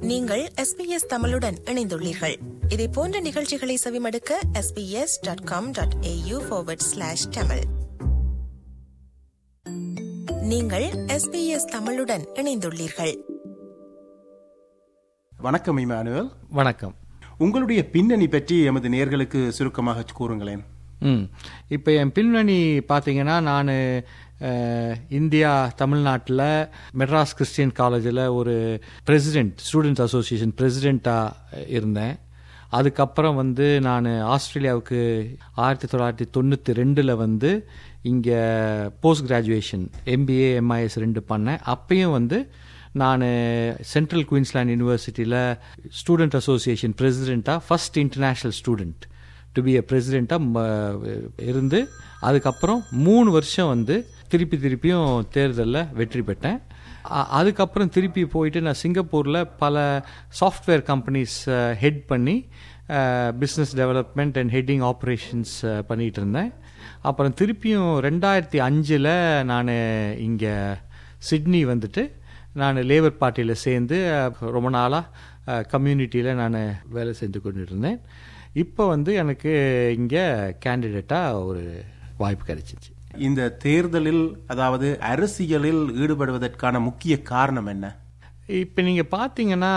நீங்கள் எஸ்பிஎஸ் தமிழுடன் இணைந்துள்ளீர்கள் இதே போன்ற நிகழ்ச்சிகளை செவிமடுக்க SBS dot com dot AU slash Tamil நீங்கள் எஸ்பிஎஸ் தமிழுடன் இணைந்துள்ளீர்கள் வணக்கம் இமானுவேல் வணக்கம் உங்களுடைய பின்னணி பற்றி எமது நேர்களுக்கு சுருக்கமாக கூறுங்களேன் ம் இப்போ என் பின்னணி பார்த்தீங்கன்னா நான் இந்தியா தமிழ்நாட்டில் மெட்ராஸ் கிறிஸ்டியன் காலேஜில் ஒரு பிரசிடெண்ட் ஸ்டூடெண்ட்ஸ் அசோசியேஷன் பிரசிடெண்ட்டாக இருந்தேன் அதுக்கப்புறம் வந்து நான் ஆஸ்திரேலியாவுக்கு ஆயிரத்தி தொள்ளாயிரத்தி தொண்ணூற்றி ரெண்டில் வந்து இங்கே போஸ்ட் கிராஜுவேஷன் எம்பிஏ எம்ஐஎஸ் ரெண்டு பண்ணேன் அப்பயும் வந்து நான் சென்ட்ரல் குயின்ஸ்லாண்ட் யூனிவர்சிட்டியில் ஸ்டூடெண்ட் அசோசியேஷன் பிரசிடெண்ட்டாக first international student to be a பிரசிடெண்ட்டாக இருந்து அதுக்கப்புறம் மூணு வருஷம் வந்து திருப்பி திருப்பியும் தேர்தலில் வெற்றி பெற்றேன் அ- அதுக்கப்புறம் திருப்பி போயிட்டு நான் சிங்கப்பூரில் பல சாஃப்ட்வேர் கம்பெனிஸ் ஹெட் பண்ணி business development and heading operations பண்ணிகிட்டு இருந்தேன் அப்புறம் திருப்பியும் ரெண்டாயிரத்தி அஞ்சில் நான் இங்கே சிட்னி வந்துட்டு நான் லேபர் பார்ட்டியில் சேர்ந்து அஹ், ரொம்ப நாளாக கம்யூனிட்டியில் நான் வேலை செஞ்சு கொண்டுட்டு இருந்தேன் இப்போ வந்து எனக்கு இங்கே கேண்டிடேட்டாக ஒரு வாய்ப்பு கிடைச்சிச்சு இந்த தேர்தலில் அதாவது அரசியலில் ஈடுபடுவதற்கான முக்கிய காரணம் என்ன இப்போ நீங்கள் பார்த்தீங்கன்னா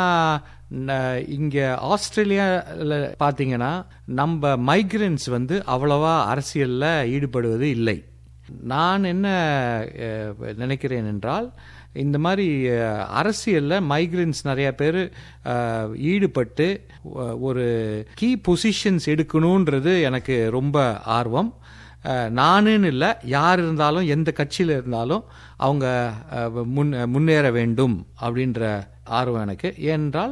இங்கே ஆஸ்திரேலியாவில் பார்த்தீங்கன்னா நம்ம மைக்ரன்ஸ் வந்து அவ்வளவா அரசியலில் ஈடுபடுவது இல்லை நான் என்ன அஹ், நினைக்கிறேன் என்றால் இந்த மாதிரி அஹ், அரசியல்ல மைக்ரன்ஸ் நிறைய பேர் அஹ், ஈடுபட்டு ஒ- ஒரு கீ பொசிஷன்ஸ் எடுக்கணுன்றது எனக்கு ரொம்ப ஆர்வம் அஹ், நானுன்னு இல்லை யார் இருந்தாலும் எந்த கட்சியில் இருந்தாலும் அவங்க அஹ், முன் முன்னேற வேண்டும் அப்படின்ற ஆர்வம் எனக்கு ஏனென்றால்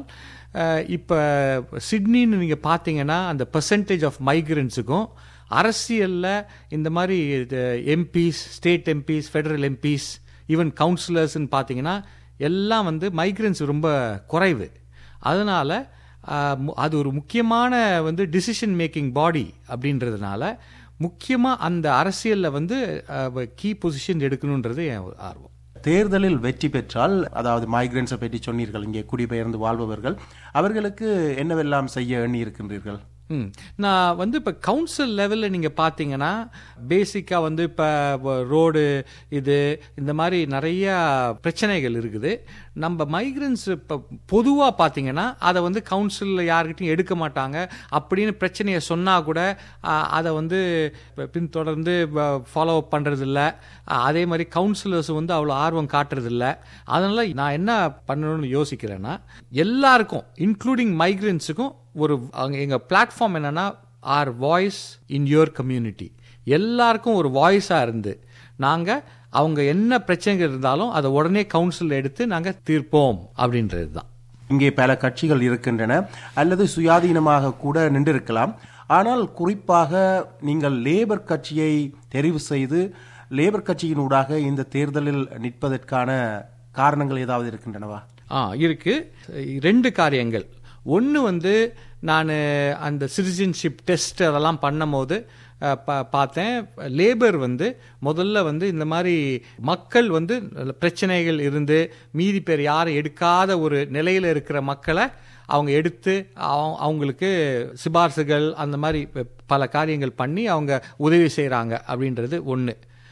இப்போ சிட்னின்னு நீங்கள் பார்த்தீங்கன்னா அந்த பர்சன்டேஜ் ஆஃப் மைக்ரன்ஸுக்கும் அரசியலில் இந்த மாதிரி MPs state MPs federal MPs even கவுன்சிலர்ஸ்ன்னு பார்த்தீங்கன்னா எல்லாம் வந்து மைக்ரன்ஸ் ரொம்ப குறைவு அதனால ஆஹ், மு- அது ஒரு முக்கியமான வந்து டிசிஷன் மேக்கிங் பாடி அப்படின்றதுனால முக்கியமாக அந்த அரசியலில் வந்து கீ பொசிஷன் எடுக்கணுன்றது என் ஒரு ஆர்வம் தேர்தலில் வெற்றி பெற்றால் அதாவது மைக்ரன்ஸை பற்றி சொன்னீர்கள் இங்கே குடிபெயர்ந்து வாழ்பவர்கள் அவர்களுக்கு என்னவெல்லாம் செய்ய எண்ணி இருக்கின்றீர்கள் ம் நான் வந்து இப்போ கவுன்சில் லெவலில் நீங்கள் பார்த்தீங்கன்னா பேசிக்காக வந்து இப்போ ரோடு இது இந்த மாதிரி நிறைய பிரச்சனைகள் இருக்குது நம்ம மைக்ரன்ஸ் இப்போ பொதுவாக பார்த்தீங்கன்னா அதை வந்து கவுன்சிலில் யாருக்கிட்டையும் எடுக்க மாட்டாங்க அப்படின்னு பிரச்சனையை சொன்னால் கூட ஆ, அதை வந்து ப- பின்தொடர்ந்து ஃபாலோ அப் பண்ணுறதில்ல அதே மாதிரி கவுன்சிலர்ஸ் வந்து அவ்வளோ ஆர்வம் காட்டுறதில்ல அதனால் நான் என்ன பண்ணணும்னு யோசிக்கிறேன்னா எல்லாருக்கும் இன்க்ளூடிங் மைக்ரன்ஸுக்கும் ஒரு அங்க எங்கள் பிளாட்ஃபார்ம் என்னன்னா our voice in your community எல்லாருக்கும் ஒரு வாய்ஸாக இருந்து நாங்கள் அவங்க என்ன பிரச்சனைகள் இருந்தாலும் அதை உடனே கவுன்சில் எடுத்து நாங்கள் தீர்ப்போம் அப்படின்றது தான் இங்கே பல கட்சிகள் இருக்கின்றன அல்லது சுயாதீனமாக கூட நின்றிருக்கலாம் ஆனால் குறிப்பாக நீங்கள் லேபர் கட்சியை தெரிவு செய்து லேபர் கட்சியினூடாக இந்த தேர்தலில் நிற்பதற்கான காரணங்கள் ஏதாவது இருக்கின்றனவா ஆ இருக்கு ரெண்டு காரியங்கள் ஒன்று வந்து நான் அந்த சிட்டிசன்ஷிப் டெஸ்ட் அதெல்லாம் பண்ணும்போது அஹ், பா- பார்த்தேன் லேபர் வந்து முதல்ல வந்து இந்த மாதிரி மக்கள் வந்து பிரச்சனைகள் இருந்து மீதி பேர் யாரும் எடுக்காத ஒரு நிலையில் இருக்கிற மக்களை அவங்க எடுத்து அவ- அவங்களுக்கு சிபார்சுகள் அந்த மாதிரி பல காரியங்கள் பண்ணி அவங்க உதவி செய்கிறாங்க அப்படின்றது ஒன்று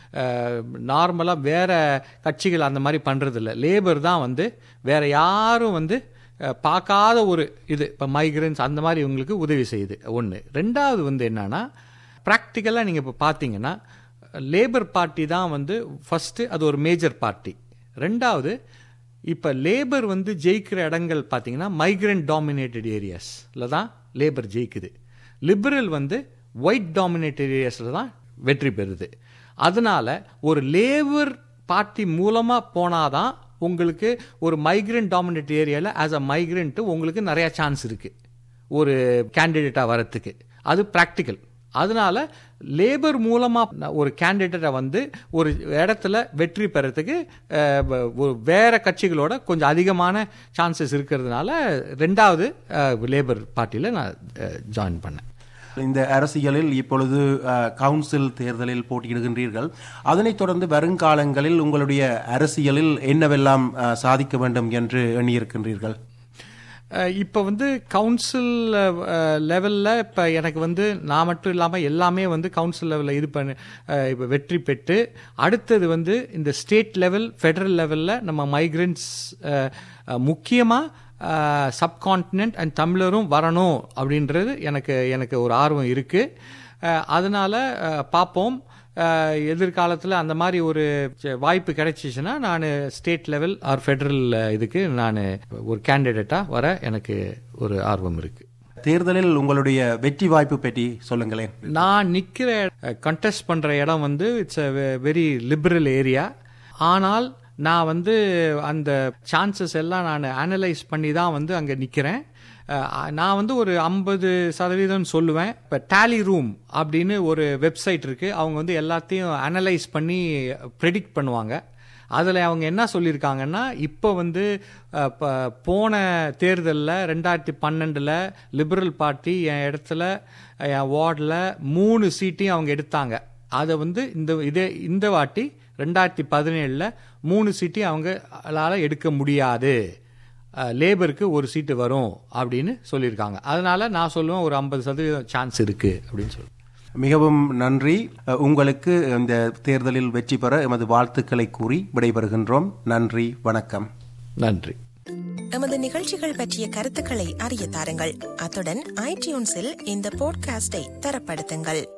நார்மலாக வேற கட்சிகள் அந்த மாதிரி பண்ணுறதில்ல லேபர் தான் வந்து வேற யாரும் வந்து அஹ், பார்க்காத ஒரு இது இப்போ மைக்ரன்ஸ் அந்த மாதிரி இவங்களுக்கு உதவி செய்யுது ஒன்று ரெண்டாவது வந்து என்னன்னா ப்ராக்டிக்கலாக நீங்கள் இப்போ பார்த்தீங்கன்னா லேபர் பார்ட்டி தான் வந்து ஃபஸ்ட்டு அது ஒரு மேஜர் பார்ட்டி ரெண்டாவது இப்போ லேபர் வந்து ஜெயிக்கிற இடங்கள் பார்த்தீங்கன்னா மைக்ரண்ட் டாமினேட்டட் ஏரியாஸில் தான் லேபர் ஜெயிக்குது லிபரல் வந்து ஒயிட் டாமினேட்டட் ஏரியாஸில் தான் வெற்றி பெறுது அதனால ஒரு லேபர் பார்ட்டி மூலமாக போனாதான் உங்களுக்கு ஒரு மைக்ரண்ட் டாமினேட் ஏரியாவில் ஆஸ் அ மைக்ரண்ட் உங்களுக்கு நிறைய சான்ஸ் இருக்குது ஒரு கேண்டிடேட்டாக வரத்துக்கு அது ப்ராக்டிக்கல் அதனால லேபர் மூலமாக ஒரு கேண்டிடேட்டை வந்து ஒரு இடத்துல வெற்றி பெறத்துக்கு அஹ், வ- ஒரு வேற கட்சிகளோட கொஞ்சம் அதிகமான சான்சஸ் இருக்கிறதுனால ரெண்டாவது லேபர் பார்ட்டியில் நான் ஜாயின் பண்ணேன் இந்த அரசியலில் இப்பொழுது அஹ், கவுன்சில் தேர்தலில் போட்டியிடுகின்றீர்கள் அதனைத் தொடர்ந்து வருங்காலங்களில் உங்களுடைய அரசியலில் என்னவெல்லாம் அஹ், சாதிக்க வேண்டும் என்று எண்ணியிருக்கின்றீர்கள் இப்போ வந்து கவுன்சில் லெவலில் இப்போ எனக்கு வந்து நான் மட்டும் இல்லாமல் எல்லாமே வந்து கவுன்சில் லெவலில் இது பண்ணி இப்போ வெற்றி பெற்று அடுத்தது வந்து இந்த ஸ்டேட் லெவல் ஃபெடரல் லெவலில் நம்ம மைக்ரெண்ட்ஸ் முக்கியமாக சப்கான்டினென்ட் அண்ட் தமிழரும் வரணும் அப்படின்றது எனக்கு எனக்கு ஒரு ஆர்வம் இருக்குது அதனால் பார்ப்போம் எதிர்காலத்தில் அந்த மாதிரி ஒரு வாய்ப்பு கிடைச்சிச்சுன்னா நான் ஸ்டேட் லெவல் ஆர் ஃபெடரல் இதுக்கு நான் ஒரு கேண்டிடேட்டாக வர எனக்கு ஒரு ஆர்வம் இருக்குது தேர்தலில் உங்களுடைய வெற்றி வாய்ப்பு பற்றி சொல்லுங்களேன் நான் நிற்கிற கண்டெஸ்ட் பண்ணுற இடம் வந்து it's a very liberal area ஆனால் நான் வந்து அந்த சான்சஸ் எல்லாம் நான் அனலைஸ் பண்ணி தான் வந்து அங்கே நிற்கிறேன் நான் வந்து ஒரு ஐம்பது சதவீதம் சொல்லுவேன் இப்போ டேலி ரூம் அப்படின்னு ஒரு வெப்சைட் இருக்குது அவங்க வந்து எல்லாத்தையும் அனலைஸ் பண்ணி ப்ரெடிக்ட் பண்ணுவாங்க அதில் அவங்க என்ன சொல்லியிருக்காங்கன்னா இப்போ வந்து போன தேர்தலில் ரெண்டாயிரத்தி பன்னெண்டில் லிபரல் பார்ட்டி என் இடத்துல என் வார்டில் மூணு சீட்டையும் அவங்க எடுத்தாங்க அதை வந்து இந்த இதே இந்த வாட்டி ரெண்டாயிரத்தி பதினேழில் மூணு சீட்டையும் அவங்களால எடுக்க முடியாது லேபருக்கு ஒரு சீட்டு வரும் அப்படின்னு சொல்லியிருக்காங்க அதனால நான் சொல்லுவேன் ஒரு ஐம்பது சதவீதம் சான்ஸ் இருக்கு அப்படின்னு சொல்லுவேன் மிகவும் நன்றி உங்களுக்கு இந்த தேர்தலில் வெற்றி பெற எமது வாழ்த்துக்களை கூறி விடைபெறுகின்றோம் நன்றி வணக்கம் நன்றி எமது நிகழ்ச்சிகள் பற்றிய கருத்துக்களை அறிய தாருங்கள் அத்துடன் ஐடியூன்ஸில் இந்த போட்காஸ்டை தரப்படுத்துங்கள்